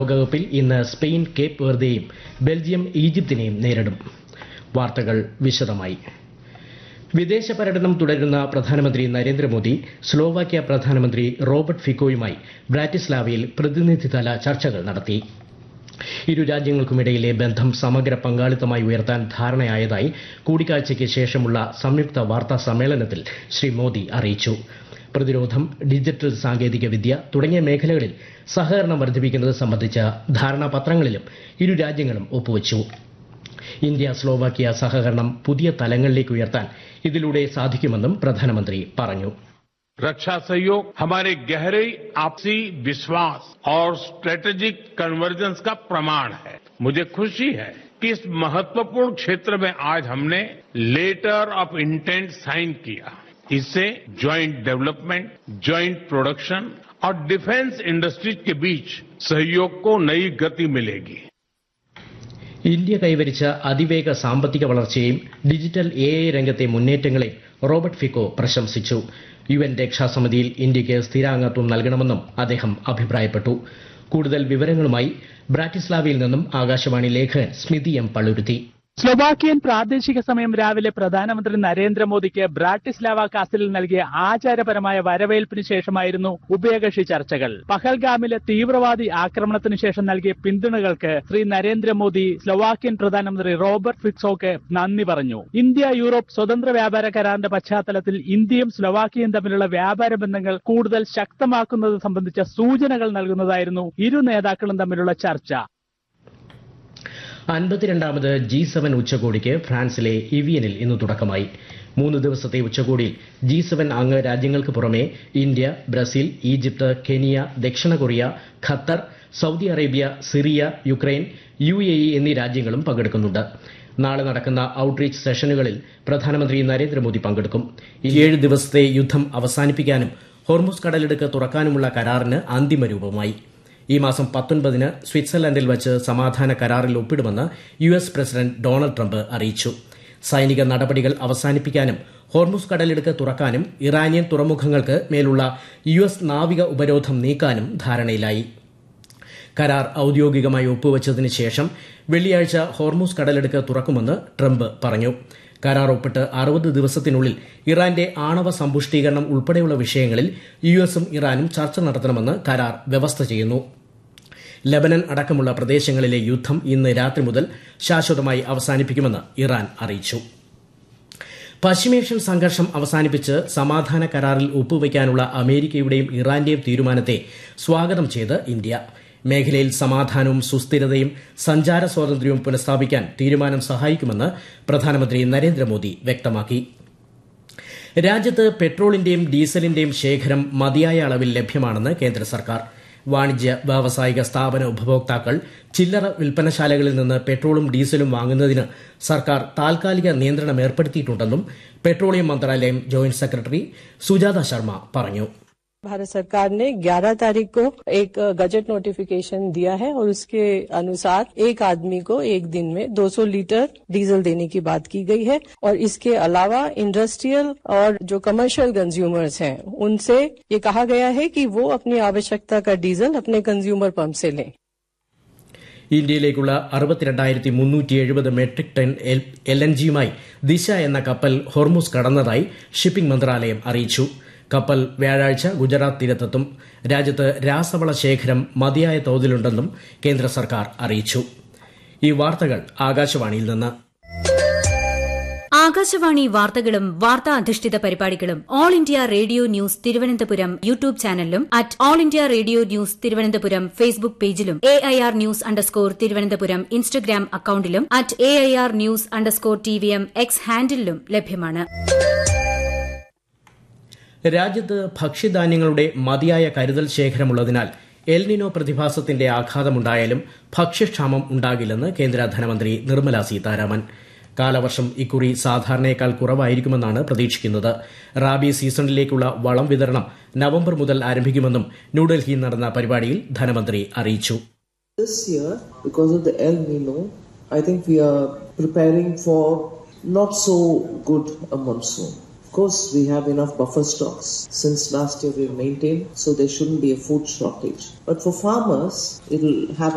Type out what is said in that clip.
ലോകകപ്പിൽ ഇന്ന് Spain Cape വെർദെയും ബെൽജിയം ഈജിപ്തിനെയും നേരിടും വാർത്തകൾ വിശദമായി വിദേശ പര്യടനം തുടരുന്ന പ്രധാനമന്ത്രി നരേന്ദ്രമോദി സ്ലോവാക്യ പ്രധാനമന്ത്രി റോബർട്ട് ഫിക്കോയുമായി ബ്രാറ്റിസ്ലാവയിൽ പ്രതിനിധിതല ചർച്ചകൾ നടത്തി ഇരു രാജ്യങ്ങൾക്കുമിടയിലെ ബന്ധം സമഗ്ര പങ്കാളിത്തമായി ഉയർത്താൻ ധാരണയായതായി കൂടിക്കാഴ്ചയ്ക്ക് ശേഷമുള്ള സംയുക്ത വാർത്താ സമ്മേളനത്തിൽ ശ്രീ മോദി അറിയിച്ചു പ്രതിരോധം ഡിജിറ്റൽ സാങ്കേതിക വിദ്യ തുടങ്ങിയ മേഖലകളിൽ സഹകരണം വർദ്ധിപ്പിക്കുന്നത് സംബന്ധിച്ച ധാരണാപത്രങ്ങളിലും ഇരു രാജ്യങ്ങളും ഒപ്പുവച്ചു ഇന്ത്യ സ്ലോവാക്യ സഹകരണം പുതിയ തലങ്ങളിലേക്ക് ഉയർത്താൻ ഇതിലൂടെ സാധിക്കുമെന്നും പ്രധാനമന്ത്രി പറഞ്ഞു रक्षा सहयोग हमारे गहरे आपसी विश्वास और स्ट्रेटेजिक कन्वर्जेंस का प्रमाण है मुझे खुशी है कि इस महत्वपूर्ण क्षेत्र में आज हमने लेटर ऑफ इंटेंट साइन किया इससे ज्वाइंट डेवलपमेंट ज्वाइंट प्रोडक्शन और डिफेंस इंडस्ट्रीज के बीच सहयोग को नई गति मिलेगी ഇന്ത്യ കൈവരിച്ച അതിവേഗ സാമ്പത്തിക വളർച്ചയെയും ഡിജിറ്റൽ എ ഐ രംഗത്തെ മുന്നേറ്റങ്ങളെയും റോബർട്ട് ഫിക്കോ പ്രശംസിച്ചു യു എൻ രക്ഷാസമിതിയിൽ ഇന്ത്യയ്ക്ക് സ്ഥിരാംഗത്വം നൽകണമെന്നും അദ്ദേഹം അഭിപ്രായപ്പെട്ടു കൂടുതൽ വിവരങ്ങളുമായി ബ്രാറ്റിസ്ലാവയിൽ നിന്നും ആകാശവാണി ലേഖകൻ സ്മിതി എം പള്ളുരുത്തി സ്ലൊവാക്കിയൻ പ്രാദേശിക സമയം രാവിലെ പ്രധാനമന്ത്രി നരേന്ദ്രമോദിക്ക് ബ്രാട്ടിസ്ലാവ കാസിലിൽ നൽകിയ ആചാരപരമായ വരവേൽപ്പിന് ശേഷമായിരുന്നു ഉഭയകക്ഷി ചർച്ചകൾ പഹൽഗാമിലെ തീവ്രവാദി ആക്രമണത്തിന് ശേഷം നൽകിയ പിന്തുണകൾക്ക് ശ്രീ നരേന്ദ്രമോദി സ്ലൊവാക്കിയൻ പ്രധാനമന്ത്രി റോബർട്ട് ഫിക്സോക്ക് നന്ദി പറഞ്ഞു ഇന്ത്യ യൂറോപ്പ് സ്വതന്ത്ര വ്യാപാര കരാറിന്റെ പശ്ചാത്തലത്തിൽ ഇന്ത്യയും സ്ലൊവാക്കിയയും തമ്മിലുള്ള വ്യാപാര ബന്ധങ്ങൾ കൂടുതൽ ശക്തമാക്കുന്നത് സംബന്ധിച്ച സൂചനകൾ നൽകുന്നതായിരുന്നു ഇരു നേതാക്കളും തമ്മിലുള്ള ചർച്ച അൻപത്തിരണ്ടാമത് ജി സെവൻ ഉച്ചകോടിക്ക് ഫ്രാൻസിലെ ഇവിയനിൽ ഇന്ന് തുടക്കമായി മൂന്ന് ദിവസത്തെ ഉച്ചകോടിയിൽ ജി സെവൻ അംഗ രാജ്യങ്ങൾക്ക് പുറമെ ഇന്ത്യ ബ്രസീൽ ഈജിപ്ത് കെനിയ ദക്ഷിണ Korea Qatar Saudi Arabia Syria Ukraine U A E എന്നീ രാജ്യങ്ങളും പങ്കെടുക്കുന്നുണ്ട് നാളെ നടക്കുന്ന ഔട്ട്റീച്ച് സെഷനുകളിൽ പ്രധാനമന്ത്രി നരേന്ദ്രമോദി പങ്കെടുക്കും ഏഴ് ദിവസത്തെ യുദ്ധം അവസാനിപ്പിക്കാനും ഹോർമുസ് കടലിടുക്ക് തുറക്കാനുമുള്ള കരാറിന് അന്തിമ രൂപമായി ഈ മാസം പത്തൊൻപതിന് സ്വിറ്റ്സർലൻഡിൽ വച്ച് സമാധാന കരാറിൽ ഒപ്പിടുമെന്ന് U S president Donald Trump അറിയിച്ചു സൈനിക നടപടികൾ അവസാനിപ്പിക്കാനും ഹോർമുസ് കടലിടുക്ക് തുറക്കാനും ഇറാനിയൻ തുറമുഖങ്ങൾക്ക് മേലുള്ള യു എസ് നാവിക ഉപരോധം നീക്കാനും ധാരണയിലായി കരാർ ഔദ്യോഗികമായി ഒപ്പുവച്ചതിന് ശേഷം വെള്ളിയാഴ്ച ഹോർമുസ് കടലെടുക്ക് തുറക്കുമെന്ന് ട്രംപ് പറഞ്ഞു കരാർ ഒപ്പിട്ട് അറുപത് ദിവസത്തിനുള്ളിൽ ഇറാന്റെ ആണവ സമ്പുഷ്ടീകരണം ഉൾപ്പെടെയുള്ള വിഷയങ്ങളിൽ യു എസും ഇറാനും ചർച്ച നടത്തണമെന്ന് കരാർ വ്യവസ്ഥ ചെയ്യുന്നു ലബനൻ അടക്കമുള്ള പ്രദേശങ്ങളിലെ യുദ്ധം ഇന്ന് രാത്രി മുതൽ ശാശ്വതമായി അവസാനിപ്പിക്കുമെന്ന് ഇറാൻ അറിയിച്ചു പശ്ചിമേഷ്യൻ സംഘർഷം അവസാനിപ്പിച്ച് സമാധാന കരാറിൽ ഒപ്പുവയ്ക്കാനുള്ള അമേരിക്കയുടെയും ഇറാന്റെയും തീരുമാനത്തെ സ്വാഗതം ചെയ്ത് ഇന്ത്യ മേഖലയിൽ സമാധാനവും സുസ്ഥിരതയും സഞ്ചാര സ്വാതന്ത്ര്യവും പുനഃസ്ഥാപിക്കാൻ തീരുമാനം സഹായിക്കുമെന്ന് പ്രധാനമന്ത്രി നരേന്ദ്രമോദി വ്യക്തമാക്കി രാജ്യത്ത് പെട്രോളിന്റെയും ഡീസലിന്റെയും ശേഖരം മതിയായ അളവിൽ ലഭ്യമാണെന്ന് കേന്ദ്ര സർക്കാർ വാണിജ്യ വ്യാവസായിക സ്ഥാപന ഉപഭോക്താക്കൾ ചില്ലറ വിൽപ്പനശാലകളിൽ നിന്ന് പെട്രോളും ഡീസലും വാങ്ങുന്നതിന് സർക്കാർ താൽക്കാലിക നിയന്ത്രണം ഏർപ്പെടുത്തിയിട്ടുണ്ടെന്നും പെട്രോളിയം മന്ത്രാലയം ജോയിന്റ് സെക്രട്ടറി സുജാത ശർമ്മ പറഞ്ഞു भारत सरकार ने 11 तारीख को एक गजट नोटिफिकेशन दिया है और उसके अनुसार एक आदमी को एक दिन में 200 लीटर डीजल देने की बात की गई है और इसके अलावा इंडस्ट्रियल और जो कमर्शियल कंज्यूमर्स हैं उनसे ये कहा गया है कि वो अपनी आवश्यकता का डीजल अपने कंज्यूमर पंप से लें ഇന്ത്യയിലേക്കുള്ള അറുപത്തിരണ്ടായിരത്തി മുന്നൂറ്റി എഴുപത് മെട്രിക് ടൺ എൽ എൻ ജിയുമായി ദിശ എന്ന കപ്പൽ ഹൊർമുസ് കടന്നതായി ഷിപ്പിംഗ് മന്ത്രാലയം അറിയിച്ചു കപ്പൽ വ്യാഴാഴ്ച ഗുജറാത്ത് തീരത്തെത്തും രാജ്യത്ത് രാസവള ശേഖരം മതിയായ തോതിലുണ്ടെന്നും കേന്ദ്ര സർക്കാർ അറിയിച്ചു ഈ വാർത്തകൾ ആകാശവാണിയിൽ നിന്ന് ആകാശവാണി വാർത്തകളും വാർത്താ അധിഷ്ഠിത പരിപാടികളും all India radio news Thiruvananthapuram YouTube ചാനലിലും at all India radio news Thiruvananthapuram Facebook പേജിലും A I R news underscore Thiruvananthapuram Instagram അക്കൌണ്ടിലും at A I R news underscore T V M X ഹാൻഡിലും ലഭ്യമാണ് രാജ്യത്ത് ഭക്ഷ്യധാന്യങ്ങളുടെ മതിയായ കരുതൽ ശേഖരമുള്ളതിനാൽ എൽനിനോ പ്രതിഭാസത്തിന്റെ ആഘാതമുണ്ടായാലും ഭക്ഷ്യക്ഷാമം ഉണ്ടാകില്ലെന്ന് കേന്ദ്ര ധനമന്ത്രി നിർമ്മല സീതാരാമൻ കാലവർഷം ഇക്കുറി സാധാരണയേക്കാൾ കുറവായിരിക്കുമെന്നാണ് പ്രതീക്ഷിക്കുന്നത് റാബി സീസണിലേക്കുള്ള വളം വിതരണം നവംബർ മുതൽ ആരംഭിക്കുമെന്നും ന്യൂഡൽഹിയിൽ നടന്ന പരിപാടിയിൽ ധനമന്ത്രി അറിയിച്ചു This year, because of the El Nino, I think we are preparing for not so good a monsoon. Of course, we have enough buffer stocks. Since last year, we've maintained, so there shouldn't be a food shortage. But for farmers, it'll have